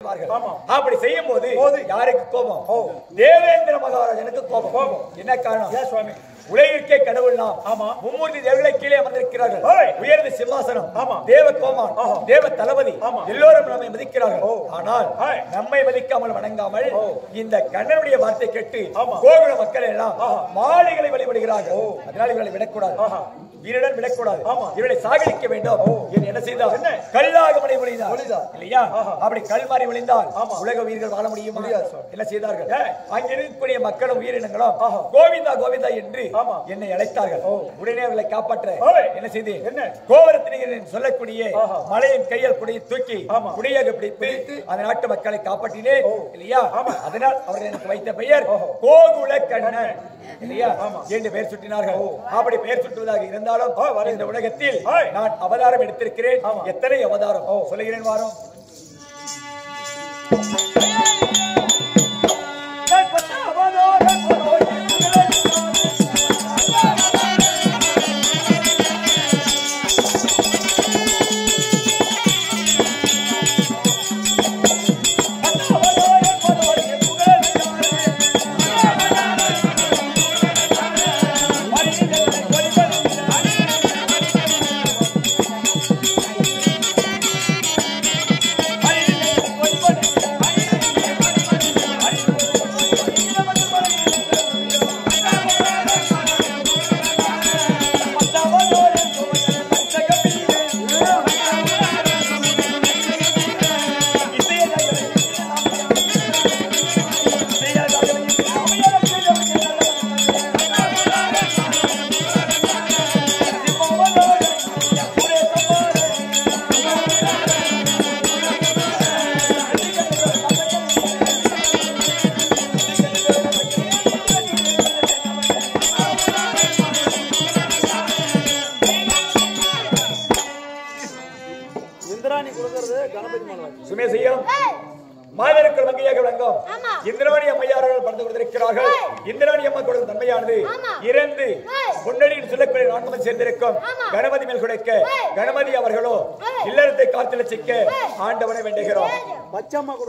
செய்வார்கள் ஆமா. அப்படி செய்யும் போது போது. யாருக்கு கோபம் ஓ. தேவேந்திர மகாராஜனுக்கு கோபம் கோபம். என்ன காரணம் ஏன் சுவாமி உலகிற்கே கடவுள் நாம் ஆமா. மும்மூர்த்தி தேவர்களை கீழே அமர்ந்திருக்கிறார்கள் ஓய். உயர்ந்த சிம்மாசனம் ஆமா. தேவ கோமான் ஆஹா. தேவ தளபதி ஆமா. எல்லோரும் நம்மை மதிக்கிறார்கள் ஓ. ஆனால் ஓய். நம்மை மதிக்காமல் வணங்காமல் ஓ. இந்த கண்ணனுடைய வார்த்தை கேட்டு ஆமா. கோகுல மக்கள் எல்லாம் ஆஹா. மாளிகளை வழிபடுகிறார்கள் அதனால் இவர்களை விடக்கூடாது ஆஹா. வீரடன் விடக்கூடாது ஆமா. இவர்களை சாகடிக்க வேண்டும் என்று என்ன செய்தார் என்ன? கல்லாக மனை விழுந்தார் விழுந்தார். இல்லையா ஆஹா. அப்படி கல் மாறி விழுந்தால் ஆமா. உலக உயிர்கள் வாழ முடியுமா முடியாது சார். என்ன செய்தார்கள் ஏன்? அங்க இருக்கக்கூடிய மக்களும் உயிரினங்களும் ஆஹா. கோவிந்தா கோவிந்தா என்று ஆமா. என்னை அழைத்தார்கள் உடனே அவர்களை காப்பாற்ற ஓய். என்ன செய்தேன் என்ன? கோவரத்தினர் சொல்லக்கூடிய ஆஹா. மலையின் கையில் குடியை தூக்கி ஆமா. குடியாக பிடித்து அந்த நாட்டு மக்களை காப்பாற்றினேன் ஓ. இல்லையா ஆமா. அதனால் அவர்கள் எனக்கு வைத்த பெயர் ஓஹோ. கோகுல கண்ணன் இல்லையா ஆமா. என்று பெயர் சுட்டினார்கள் அப்படி பெயர் சுட்டுவதாக இருந்தாலும் ஓ, வரை. இந்த உலகத்தில் ஓய். நான் அவதாரம் எடுத்திருக்கிறேன் ஆமா. எத்தனை அவதாரம் சொல்லுகிறேன் வாரம் இந்திராணி கொடுக்கறது கணபதி மாலை சுமேசியம் மாதருக்குள் வங்கியாக விளங்கும் ஆமா. இந்திராணி அம்மையார்கள் பறந்து கொடுத்திருக்கிறார்கள் இந்திராணி அம்மா கொடுத்த தன்மையானது ஆமா. இறந்து ஏய். முன்னணியில் சொல்லக்கூடிய நான்கு சேர்ந்திருக்கும் ஆமா. கணபதி மேல் கொடுக்க ஏய். கணபதி அவர்களோ ஏய். இல்லறத்தை காத்துல சிக்க ஏய். ஆண்டவனை வேண்டுகிறோம் பச்சம்மா